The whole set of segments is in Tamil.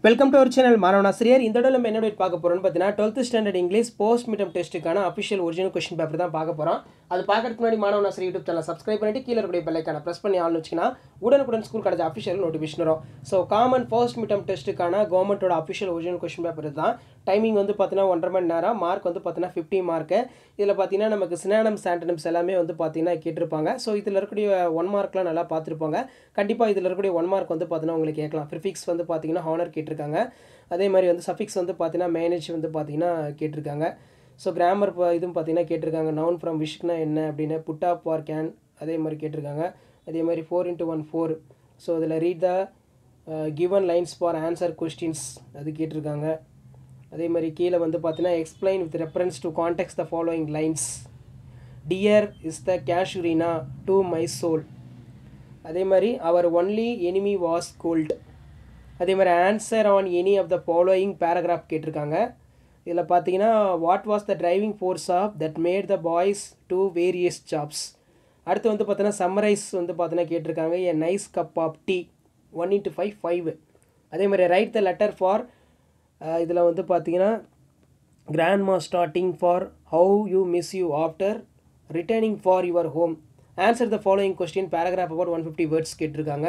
வெல்கம் டு அவர் சேனல் மாணவனாசிரியர் இந்த இடம் நம்ம என்ன update பார்க்க போகிறோம்னு பார்த்தீங்கன்னா twelfth standard English post midterm டெஸ்ட்டுக்கான அஃபிஷியல் ஒரிஜினல் கொஸ்டின் பேப்பர் தான் பார்க்க போகிறோம் அது பார்க்கறதுக்கு முன்னாடி மாணவனாசிரியர் யூடியூப் சேனல் சப்ஸ்கிரைப் பண்ணிட்டு கீழே இருக்கக்கூடிய பெல்லைக்கான ப்ரெஸ் பண்ணி ஆள்னு வச்சுன்னா உடனுக்குடன் ஸ்கூல் கிடைச்ச அஃபிஷியல் நோட்டிஃபிகேஷன் வரும் ஸோ காமன் போஸ்ட் மிட்டம் டெஸ்ட்டுக்கான கவர்மெண்ட்டோட அஃபிஷியல் ஒரிஜினல் கொஸ்டின் பேப்பர் தான் டைமிங் வந்து பார்த்தீங்கன்னா ஒன்றரை மணி நேரம் மார்க் வந்து பார்த்தீங்கன்னா ஃபிஃப்டி மார்க்கு இதில் பார்த்தீங்கன்னா நமக்கு சினானம் சாண்டனம்ஸ் எல்லாமே வந்து பார்த்தீங்கன்னா கேட்டிருப்பாங்க ஸோ இதில் இருக்கக்கூடிய ஒன் மார்க்லாம் நல்லா பார்த்துருப்பாங்க கண்டிப்பாக இதில் இருக்கக்கூடிய ஒன் மார்க் வந்து பார்த்தீங்கன்னா உங்களுக்கு கேட்கலாம் ப்ரிஃபிக்ஸ் வந்து பார்த்தீங்கன்னா ஹானர் கேட்டிருக்காங்க அதே மாதிரி வந்து சஃபிக்ஸ் வந்து பார்த்தீங்கன்னா மேனேஜ் வந்து பார்த்தீங்கன்னா கேட்டிருக்காங்க ஸோ கிராமர் இதுவும் பார்த்தீங்கன்னா கேட்டிருக்காங்க நவுன் ஃப்ரம் விஷக்னா என்ன அப்படின்னு புட்டா பார் கேன் அதே மாதிரி கேட்டிருக்காங்க அதே மாதிரி four into one four so அதில் read the given lines for answer questions அது கேட்டிருக்காங்க அதே மாதிரி கீழே வந்து பார்த்தீங்கன்னா explain with reference to context the following lines dear is the casuarina to my soul அதே மாதிரி our only enemy was cold அதே மாதிரி answer on any of the following paragraph கேட்டிருக்காங்க இதில் பார்த்தீங்கன்னா what was the driving force of that made the boys to various jobs அடுத்து வந்து பார்த்தீங்கன்னா சம்மரைஸ் வந்து பார்த்தீங்கன்னா கேட்டிருக்காங்க a nice cup of tea one into five five அதே மாதிரி ரைட் த லெட்டர் ஃபார் இதில் வந்து பார்த்தீங்கன்னா grandma starting for how you miss you after returning for your home answer the following question paragraph about one fifty words கேட்டிருக்காங்க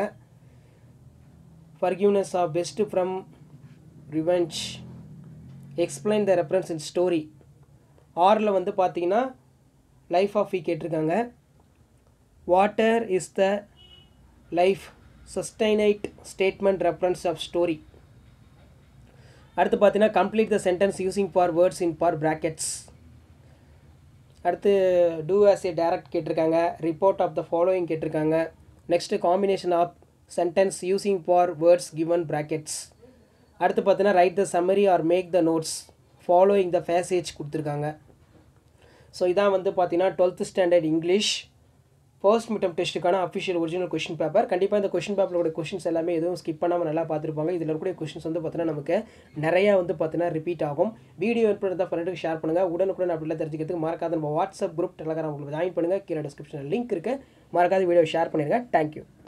forgiveness of best from revenge explain the reference in story ஆரில் வந்து பார்த்தீங்கன்னா லைஃப் ஆஃப் வி கேட்டிருக்காங்க water is the life சஸ்டைனைட் statement reference of story அடுத்து பார்த்தீங்கன்னா complete the sentence using for words in for brackets அடுத்து டூ ஆஸ் ஏ டேரக்ட் கேட்டிருக்காங்க ரிப்போர்ட் ஆஃப் த ஃபாலோயிங் கேட்டிருக்காங்க next combination of sentence using for words given brackets அடுத்து பார்த்தீங்கன்னா write the summary or make the notes following the passage கொடுத்துருக்காங்க ஸோ இதான் வந்து பார்த்தீங்கன்னா twelfth standard English first midterm டெஸ்ட்டுக்கான அஃபிஷியல் ஒரிஜினல் கொஷின் பேப்பர் கண்டிப்பாக இந்த கொஷின் பேப்பரோட கொஷின்ஸ் எல்லாமே எதுவும் ஸ்கிப் பண்ணாமல் நல்லா பார்த்துருப்பாங்க இதில் இருக்கக்கூடிய கொஷின்ஸ் வந்து பார்த்தீங்கன்னா நமக்கு நிறையா வந்து பார்த்தீங்கன்னா ரிப்பீட் ஆகும் வீடியோ தான் ஃப்ரெண்டுக்கு ஷேர் பண்ணுங்கள் உடனுக்குடன் அப்படிலாம் தெரிஞ்சுக்கிறதுக்கு மறக்காத நம்ம வாட்ஸ்அப் குரூப் டெலகிராம் உங்களுக்கு ஜாயின் பண்ணுங்கள் கீழே டிஸ்கிரிப்ஷனில் லிங்க் இருக்குது மறக்காத வீடியோ ஷேர் பண்ணிடுங்க தேங்க்யூ